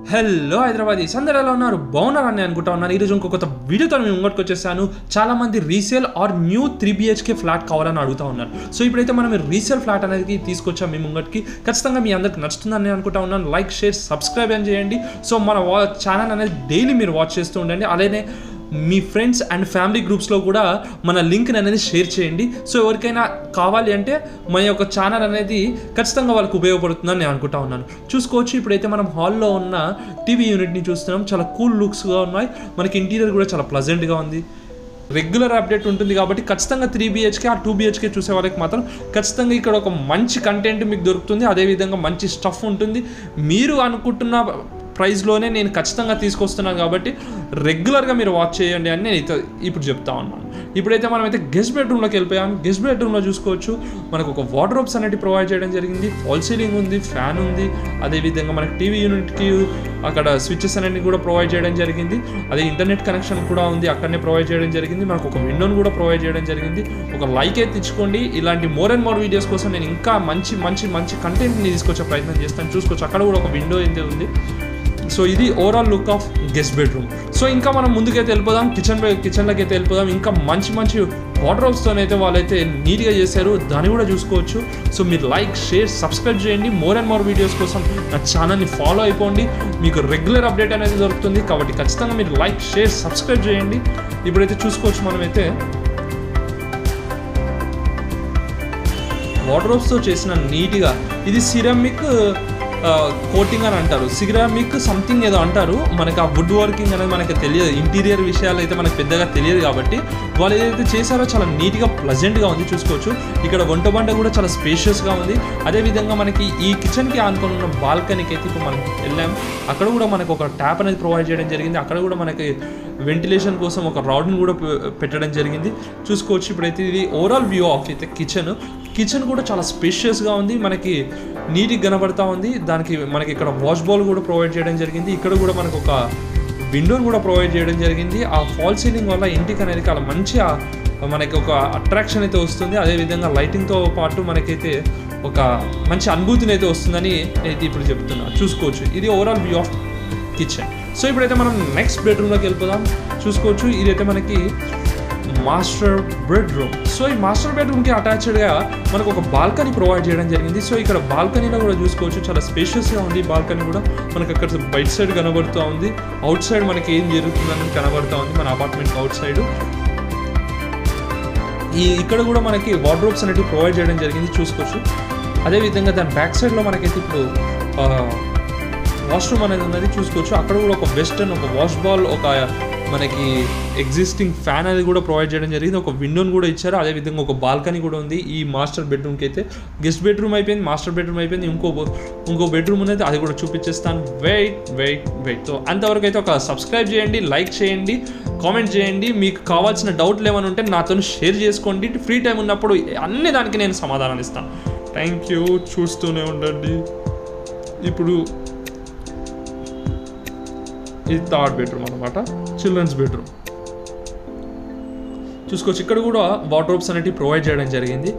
hello Hyderabad అందరూ ఎలా ఉన్నారు బాగున్నారని అనుకుంటా ఉన్నాను ఈరోజు ఇంకో కొత్త వీడియోతో మేము ముంగటికి వచ్చేసాను చాలా మంది resale or new three BHK flat కావాలని అడుగుతా ఉన్నారు సో ఇప్పుడైతే మనం రీసేల్ ఫ్లాట్ అనేది తీసుకొచ్చాం మీ ముంగటికి ఖచ్చితంగా మీ అందరికి నచ్చుతుందని నేను అనుకుంటా ఉన్నాను లైక్ షేర్ సబ్స్క్రైబ్ అని చేయండి సో మన వా ఛానల్ అనేది డైలీ మీరు వాచ్ చేస్తూ ఉండండి అలానే మీ ఫ్రెండ్స్ అండ్ ఫ్యామిలీ గ్రూప్స్లో కూడా మన లింక్ అనేది షేర్ చేయండి సో ఎవరికైనా కావాలి అంటే మన యొక్క ఛానల్ అనేది ఖచ్చితంగా వాళ్ళకి ఉపయోగపడుతుందని నేను అనుకుంటా ఉన్నాను చూసుకోవచ్చు ఇప్పుడైతే మనం హాల్లో ఉన్న టీవీ యూనిట్ని చూస్తున్నాం చాలా కూల్ లుక్స్గా ఉన్నాయి మనకి ఇంటీరియర్ కూడా చాలా ప్లజెంట్గా ఉంది రెగ్యులర్ అప్డేట్ ఉంటుంది కాబట్టి ఖచ్చితంగా త్రీ బిహెచ్కే ఆ టూ బిహెచ్కే చూసే వాళ్ళకి మాత్రం ఖచ్చితంగా ఇక్కడ ఒక మంచి కంటెంట్ మీకు దొరుకుతుంది అదేవిధంగా మంచి స్టఫ్ ఉంటుంది మీరు అనుకుంటున్న ప్రైస్లోనే నేను ఖచ్చితంగా తీసుకొస్తున్నాను కాబట్టి రెగ్యులర్గా మీరు వాచ్ చేయండి అని నేను ఇత- ఇప్పుడు చెప్తా ఉన్నాను ఇప్పుడైతే మనం అయితే గెస్ట్ బెడ్రూమ్లోకి వెళ్ళిపోయాం గెస్ట్ బెడ్రూమ్లో చూసుకోవచ్చు మనకు ఒక వార్డ్రోబ్స్ అనేవి ప్రొవైడ్ చేయడం జరిగింది ఫాల్ సీలింగ్ ఉంది ఫ్యాన్ ఉంది అదేవిధంగా మనకి టీవీ యూనిట్కి అక్కడ స్విచ్చెస్ అనేవి కూడా ప్రొవైడ్ చేయడం జరిగింది అదే ఇంటర్నెట్ కనెక్షన్ కూడా ఉంది అక్కడనే ప్రొవైడ్ చేయడం జరిగింది మనకు ఒక విండోని కూడా ప్రొవైడ్ చేయడం జరిగింది ఒక లైక్ అయితే ఇచ్చుకోండి ఇలాంటి మోర్ అండ్ మోర్ వీడియోస్ కోసం నేను ఇంకా మంచి మంచి మంచి కంటెంట్ని తీసుకొచ్చే ప్రయత్నం చేస్తాను చూసుకోవచ్చు అక్కడ కూడా ఒక విండో అయితే ఉంది సో ఇది overall look of guest bedroom so ఇంకా మనం ముందుకైతే వెళ్ళిపోదాం కిచెన్ కిచెన్లోకి అయితే వెళ్ళిపోదాం ఇంకా మంచి మంచి వాటర్ అయితే వాళ్ళైతే నీట్గా చేశారు దాన్ని కూడా చూసుకోవచ్చు సో మీరు లైక్ షేర్ సబ్స్క్రైబ్ చేయండి మోర్ అండ్ మోర్ వీడియోస్ కోసం నా ఛానల్ని ఫాలో అయిపోండి మీకు రెగ్యులర్ అప్డేట్ అనేది దొరుకుతుంది కాబట్టి ఖచ్చితంగా మీరు లైక్ షేర్ సబ్స్క్రైబ్ చేయండి ఇప్పుడైతే చూసుకోవచ్చు మనమైతే వార్డ్రోబ్స్తో చేసిన నీట్గా ఇది సిరమిక్ కోటింగ్ అని అంటారు సిరామిక్ సంథింగ్ ఏదో అంటారు మనకి ఆ వుడ్ వర్కింగ్ అనేది మనకి తెలియదు ఇంటీరియర్ విషయాలు అయితే మనకు పెద్దగా తెలియదు కాబట్టి వాళ్ళు ఏదైతే చేశారో చాలా నీట్గా ప్లజెంట్గా ఉంది చూసుకోవచ్చు ఇక్కడ వంట బండ కూడా చాలా స్పేషియస్గా ఉంది అదేవిధంగా మనకి ఈ కిచెన్కి ఆనుకొని ఉన్న బాల్కనీకి అయితే ఇప్పుడు మనం వెళ్ళాం అక్కడ కూడా మనకు ఒక ట్యాప్ అనేది ప్రొవైడ్ చేయడం జరిగింది అక్కడ కూడా మనకి వెంటిలేషన్ కోసం ఒక రాడ్ని కూడా పె- పెట్టడం జరిగింది చూసుకోవచ్చు ఇప్పుడైతే ఇది ఓవరాల్ వ్యూ ఆఫ్ అయితే కిచెన్ కిచెన్ కూడా చాలా స్పేషియస్గా ఉంది మనకి నీట్గా కనబడతా ఉంది దానికి మనకి ఇక్కడ వాష్ బౌల్ కూడా ప్రొవైడ్ చేయడం జరిగింది ఇక్కడ కూడా మనకు ఒక విండోని కూడా ప్రొవైడ్ చేయడం జరిగింది ఆ ఫాల్ సీలింగ్ వల్ల ఇంటికి అనేది చాలా మంచి ఆ- మనకి ఒక అట్రాక్షన్ అయితే వస్తుంది అదేవిధంగా లైటింగ్తో పాటు మనకైతే ఒక మంచి అనుభూతిని అయితే వస్తుందని నేను ఇప్పుడు చెప్తున్నా చూసుకోవచ్చు ఇది overall view of kitchen so ఇప్పుడైతే మనం నెక్స్ట్ బెడ్రూమ్లోకి వెళ్ళిపోదాం చూసుకోవచ్చు ఇదైతే మనకి మాస్టర్ బెడ్రూమ్ సో ఈ మాస్టర్ బెడ్రూమ్కి అటాచ్డ్గా మనకు ఒక బాల్కనీ ప్రొవైడ్ చేయడం జరిగింది సో ఇక్కడ బాల్కనీలో కూడా చూసుకోవచ్చు చాలా స్పేషియస్గా ఉంది బాల్కనీ కూడా మనకి అక్కడ బయట సైడ్ కనబడుతూ ఉంది అవుట్ సైడ్ మనకి ఏం జరుగుతుందని కనబడుతూ ఉంది మన అపార్ట్మెంట్ అవుట్ సైడ్ ఈ ఇక్కడ కూడా మనకి వార్డ్రోబ్స్ అనేవి ప్రొవైడ్ చేయడం జరిగింది చూసుకోవచ్చు అదేవిధంగా దాని బ్యాక్ సైడ్లో మనకైతే ఇప్పుడు వాష్రూమ్ అనేది ఉన్నది చూసుకోవచ్చు అక్కడ కూడా ఒక వెస్టర్న్ ఒక వాష్ బాల్ ఒక మనకి ఎగ్జిస్టింగ్ ఫ్యాన్ అనేది కూడా ప్రొవైడ్ చేయడం జరిగింది ఒక విండోని కూడా ఇచ్చారు అదేవిధంగా ఒక బాల్కనీ కూడా ఉంది ఈ మాస్టర్ బెడ్రూమ్కి అయితే గెస్ట్ బెడ్రూమ్ అయిపోయింది మాస్టర్ బెడ్రూమ్ అయిపోయింది ఇంకో ఇంకో బెడ్రూమ్ ఉన్నది అది కూడా చూపించేస్తాను వెయిట్ వెయిట్ వెయిట్ సో అంతవరకు అయితే ఒక సబ్స్క్రైబ్ చేయండి లైక్ చేయండి కామెంట్ చేయండి మీకు కావాల్సిన డౌట్లు ఏమైనా ఉంటే నాతో షేర్ చేసుకోండి ఫ్రీ టైం ఉన్నప్పుడు అన్ని దానికి నేను సమాధానాలు ఇస్తాను థ్యాంక్ యూ చూస్తూనే ఉండండి ఇప్పుడు ఇది థర్డ్ బెడ్రూమ్ అనమాట చిల్డ్రన్స్ బెడ్రూమ్ చూసుకోవచ్చు ఇక్కడ కూడా వార్డ్రోబ్స్ అనేవి ప్రొవైడ్ చేయడం జరిగింది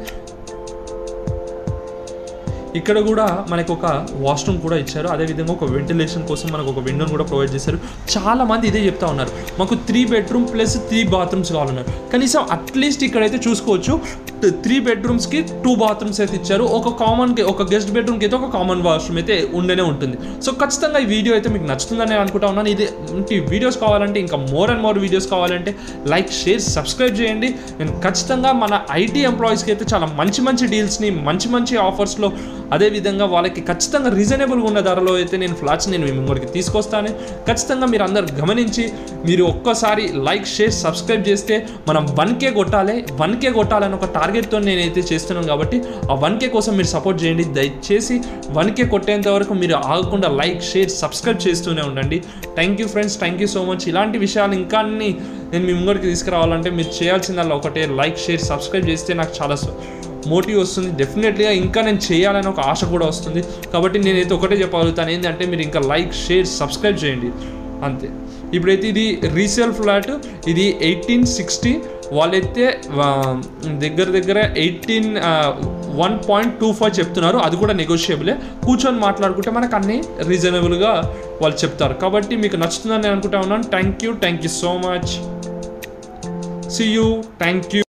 ఇక్కడ కూడా మనకు ఒక వాష్రూమ్ కూడా ఇచ్చారు అదేవిధంగా ఒక వెంటిలేషన్ కోసం మనకు ఒక విండోని కూడా ప్రొవైడ్ చేశారు చాలా మంది ఇదే చెప్తా ఉన్నారు మాకు three bedroom plus three bathrooms కావాలన్నారు కనీసం అట్లీస్ట్ ఇక్కడైతే చూసుకోవచ్చు త్రీ బెడ్రూమ్స్కి టూ బాత్రూమ్స్ అయితే ఇచ్చారు ఒక కామన్కి ఒక గెస్ట్ బెడ్రూమ్కి అయితే ఒక కామన్ వాష్రూమ్ అయితే ఉండనే ఉంటుంది సో ఖచ్చితంగా ఈ వీడియో అయితే మీకు నచ్చుతుందని నేను అనుకుంటా ఉన్నాను ఇది ఇంటి వీడియోస్ కావాలంటే ఇంకా మోర్ అండ్ మోర్ వీడియోస్ కావాలంటే లైక్ షేర్ సబ్స్క్రైబ్ చేయండి నేను ఖచ్చితంగా మన ఐటీ ఎంప్లాయీస్కి అయితే చాలా మంచి మంచి డీల్స్ని మంచి మంచి ఆఫర్స్లో అదేవిధంగా వాళ్ళకి ఖచ్చితంగా రీజనబుల్గా ఉన్న ధరలో అయితే నేను ఫ్లాట్స్ నేను మీ ముంగడికి తీసుకొస్తాను ఖచ్చితంగా మీరు అందరు గమనించి మీరు ఒక్కసారి లైక్ షేర్ సబ్స్క్రైబ్ చేస్తే మనం వన్ కే కొట్టాలి వన్ కే కొట్టాలని ఒక టార్గెట్తో నేనైతే చేస్తున్నాను కాబట్టి ఆ వన్ కే కోసం మీరు సపోర్ట్ చేయండి దయచేసి వన్ కే కొట్టేంత వరకు మీరు ఆగకుండా లైక్ షేర్ సబ్స్క్రైబ్ చేస్తూనే ఉండండి thank you friends thank you so much ఇలాంటి విషయాలు ఇంకా అన్ని నేను మీ ముంగడికి తీసుకురావాలంటే మీరు చేయాల్సిందల్లా ఒకటే లైక్ షేర్ సబ్స్క్రైబ్ చేస్తే నాకు చాలా మోటివ్ వస్తుంది డెఫినెట్లీగా ఇంకా నేను చేయాలని ఒక ఆశ కూడా వస్తుంది కాబట్టి నేనైతే ఒకటే చెప్పగలుగుతాను ఏంటంటే మీరు ఇంకా లైక్ షేర్ సబ్స్క్రైబ్ చేయండి అంతే ఇప్పుడైతే ఇది రీసేల్ ఫ్లాట్ ఇది ఎయిటీన్ సిక్స్టీ వాళ్ళైతే ఆ, దగ్గర దగ్గర eighteen one point two five చెప్తున్నారు అది కూడా నెగోషియబులే కూర్చొని మాట్లాడుకుంటే మనకు అన్ని రీజనబుల్గా వాళ్ళు చెప్తారు కాబట్టి మీకు నచ్చుతుందని నేను అనుకుంటా ఉన్నాను thank you thank you so much see you thank you